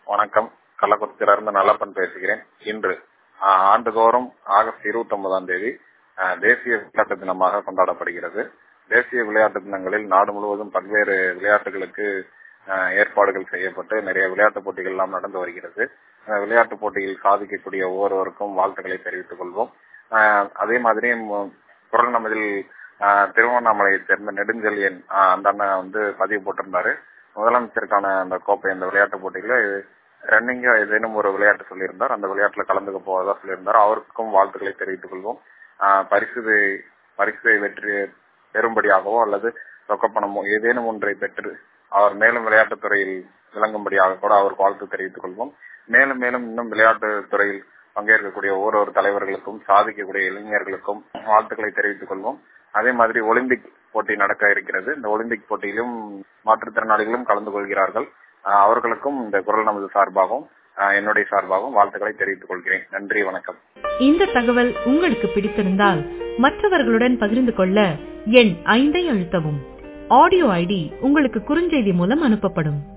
வணக்கம் கள்ளக்குறிச்சியிலிருந்து நல்லப்பன் பேசுகிறேன் இன்று ஆஹ், ஆண்டுதோறும் ஆகஸ்ட் இருபத்தி ஒன்பதாம் தேதி ஆஹ், தேசிய விளையாட்டு தினமாக கொண்டாடப்படுகிறது தேசிய விளையாட்டு தினங்களில் நாடு முழுவதும் பல்வேறு விளையாட்டுகளுக்கு ஆஹ், ஏற்பாடுகள் செய்யப்பட்டு நிறைய விளையாட்டு போட்டிகள் எல்லாம் நடந்து வருகிறது அந்த விளையாட்டு போட்டியில் சாதிக்கக்கூடிய ஒவ்வொருவருக்கும் வாழ்த்துக்களை தெரிவித்துக் கொள்வோம் ஆஹ், அதே மாதிரி மு- குரல் நமதில் ஆஹ், திருவண்ணாமலையைச் சேர்ந்த நெடுஞ்செழியன் ஆஹ், அந்த அண்ணன் வந்து பதிவு போட்டிருந்தாரு முதலமைச்சருக்கான அந்த கோப்பை அந்த விளையாட்டு போட்டியில ரன்னிங் ஏதேனும் ஒரு விளையாட்டு சொல்லியிருந்தார் அந்த விளையாட்டுல கலந்துக்க போவதா சொல்லியிருந்தார் அவருக்கும் வாழ்த்துக்களை தெரிவித்துக் கொள்வோம் ஆஹ், பரிசு பரிசை வெற்றி பெறும்படியாகவோ அல்லது ரொக்கப்பணமோ ஏதேனும் ஒன்றை பெற்று அவர் மேலும் விளையாட்டுத் துறையில் விளங்கும்படியாக கூட அவருக்கு வாழ்த்து தெரிவித்துக் கொள்வோம் மேலும் மேலும் இன்னும் விளையாட்டுத் துறையில் பங்கேற்கக்கூடிய ஒவ்வொரு தலைவர்களுக்கும் சாதிக்கக்கூடிய இளைஞர்களுக்கும் வாழ்த்துக்களை தெரிவித்துக் கொள்வோம் அதே மாதிரி ஒலிம்பிக் போட்டி நடக்க இருக்கிறது இந்த ஒலிம்பிக் போட்டியிலும் மாற்றுத்திறனாளிகளும் கலந்து கொள்கிறார்கள் ஆஹ் அவர்களுக்கும் இந்த குரல் நமது சார்பாகவும் ஆஹ் என்னுடைய சார்பாகவும் வாழ்த்துக்களை தெரிவித்துக் கொள்கிறேன் நன்றி வணக்கம் இந்த தகவல் உங்களுக்கு பிடித்திருந்தால் மற்றவர்களுடன் பகிர்ந்து கொள்ள எண் ஐந்தை அழுத்தவும் ஆடியோ ஐடி உங்களுக்கு குறுஞ்செய்தி மூலம் அனுப்பப்படும்